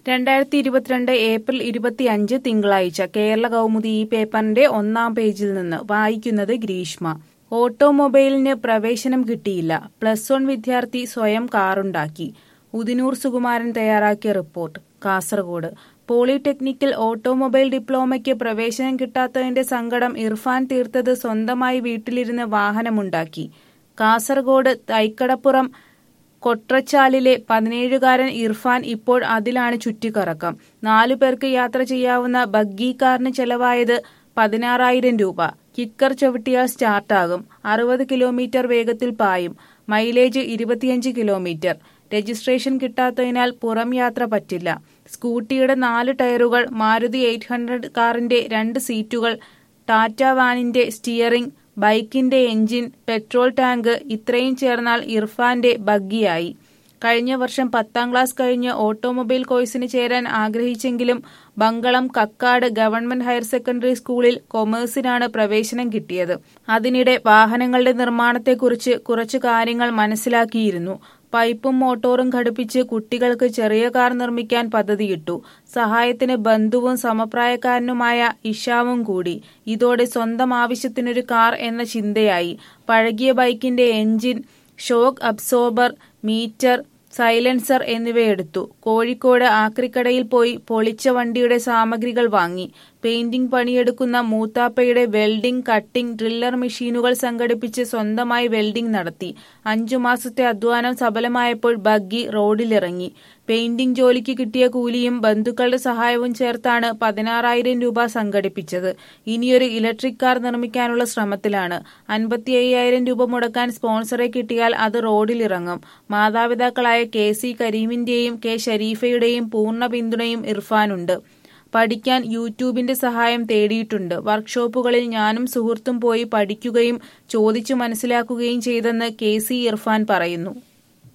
രണ്ടായിരത്തി ഇരുപത്തിരണ്ട് ഏപ്രിൽ ഇരുപത്തിയഞ്ച് തിങ്കളാഴ്ച കേരള കൗമുദി ഈ പേപ്പറിന്റെ ഒന്നാം പേജിൽ നിന്ന് വായിക്കുന്നത് ഗ്രീഷ്മ ഓട്ടോമൊബൈലിന് പ്രവേശനം കിട്ടിയില്ല പ്ലസ് വൺ വിദ്യാർത്ഥി സ്വയം കാറുണ്ടാക്കി ഉദിനൂർ സുകുമാരൻ തയ്യാറാക്കിയ റിപ്പോർട്ട് കാസർഗോഡ് പോളിടെക്നിക്കൽ ഓട്ടോമൊബൈൽ ഡിപ്ലോമയ്ക്ക് പ്രവേശനം കിട്ടാത്തതിന്റെ സങ്കടം ഇർഫാൻ തീർത്തത് സ്വന്തമായി വീട്ടിലിരുന്ന് വാഹനമുണ്ടാക്കി കാസർഗോഡ് തൈക്കടപ്പുറം കൊട്രച്ചാലിലെ പതിനേഴുകാരൻ ഇർഫാൻ ഇപ്പോൾ അതിലാണ് ചുറ്റിക്കറക്കം നാലു പേർക്ക് യാത്ര ചെയ്യാവുന്ന ബഗ്ഗി കാറിന് ചെലവായത് പതിനാറായിരം രൂപ കിക്കർ ചവിട്ടിയാൽ സ്റ്റാർട്ടാകും അറുപത് കിലോമീറ്റർ വേഗത്തിൽ പായും മൈലേജ് ഇരുപത്തിയഞ്ച് കിലോമീറ്റർ രജിസ്ട്രേഷൻ കിട്ടാത്തതിനാൽ പുറം യാത്ര പറ്റില്ല സ്കൂട്ടിയുടെ നാല് ടയറുകൾ മാരുതി എയ്റ്റ് ഹൺഡ്രഡ് കാറിന്റെ രണ്ട് സീറ്റുകൾ ടാറ്റ വാനിന്റെ സ്റ്റിയറിംഗ് ബൈക്കിന്റെ എഞ്ചിൻ പെട്രോൾ ടാങ്ക് ഇത്രയും ചേർന്നാൽ ഇർഫാന്റെ ബഗ്ഗിയായി കഴിഞ്ഞ വർഷം പത്താം ക്ലാസ് കഴിഞ്ഞ് ഓട്ടോമൊബൈൽ കോഴ്സിന് ചേരാൻ ആഗ്രഹിച്ചെങ്കിലും Bankalam Kakkat government higher secondary സ്കൂളിൽ കൊമേഴ്സിനാണ് പ്രവേശനം കിട്ടിയത് അതിനിടെ വാഹനങ്ങളുടെ നിർമ്മാണത്തെക്കുറിച്ച് കുറച്ചു കാര്യങ്ങൾ മനസ്സിലാക്കിയിരുന്നു പൈപ്പും മോട്ടോറും ഘടിപ്പിച്ച് കുട്ടികൾക്ക് ചെറിയ കാർ നിർമ്മിക്കാൻ പദ്ധതിയിട്ടു സഹായത്തിന് ബന്ധുവും സമപ്രായക്കാരനുമായ ഇഷാവും കൂടി ഇതോടെ സ്വന്തം ആവശ്യത്തിനൊരു കാർ എന്ന ചിന്തയായി പഴകിയ ബൈക്കിന്റെ engine shock absorber meter silencer എന്നിവയെടുത്തു കോഴിക്കോട് ആക്രിക്കടയിൽ പോയി പൊളിച്ച വണ്ടിയുടെ സാമഗ്രികൾ വാങ്ങി പെയിന്റിംഗ് പണിയെടുക്കുന്ന മൂത്താപ്പയുടെ വെൽഡിംഗ് കട്ടിംഗ് ഡ്രില്ലർ മെഷീനുകൾ സംഘടിപ്പിച്ച് സ്വന്തമായി വെൽഡിംഗ് നടത്തി അഞ്ചു മാസത്തെ അധ്വാനം സഫലമായപ്പോൾ ബഗ്ഗി റോഡിലിറങ്ങി പെയിന്റിംഗ് ജോലിക്ക് കിട്ടിയ കൂലിയും ബന്ധുക്കളുടെ സഹായവും ചേർത്താണ് പതിനാറായിരം രൂപ സംഘടിപ്പിച്ചത് ഇനിയൊരു ഇലക്ട്രിക് കാർ നിർമ്മിക്കാനുള്ള ശ്രമത്തിലാണ് അൻപത്തി അയ്യായിരം രൂപ മുടക്കാൻ സ്പോൺസറെ കിട്ടിയാൽ അത് റോഡിലിറങ്ങും മാതാപിതാക്കളായ കെ സി കരീമിന്റെയും കെ ഷരീഫയുടെയും പൂർണ്ണ പിന്തുണയും ഇർഫാനുണ്ട് പഠിക്കാൻ യൂട്യൂബിന്റെ സഹായം തേടിയിട്ടുണ്ട് വർക്ക്ഷോപ്പുകളിൽ ഞാനും സുഹൃത്തും പോയി പഠിക്കുകയും ചോദിച്ചു മനസ്സിലാക്കുകയും ചെയ്തെന്ന് കെ സി ഇർഫാൻ പറയുന്നു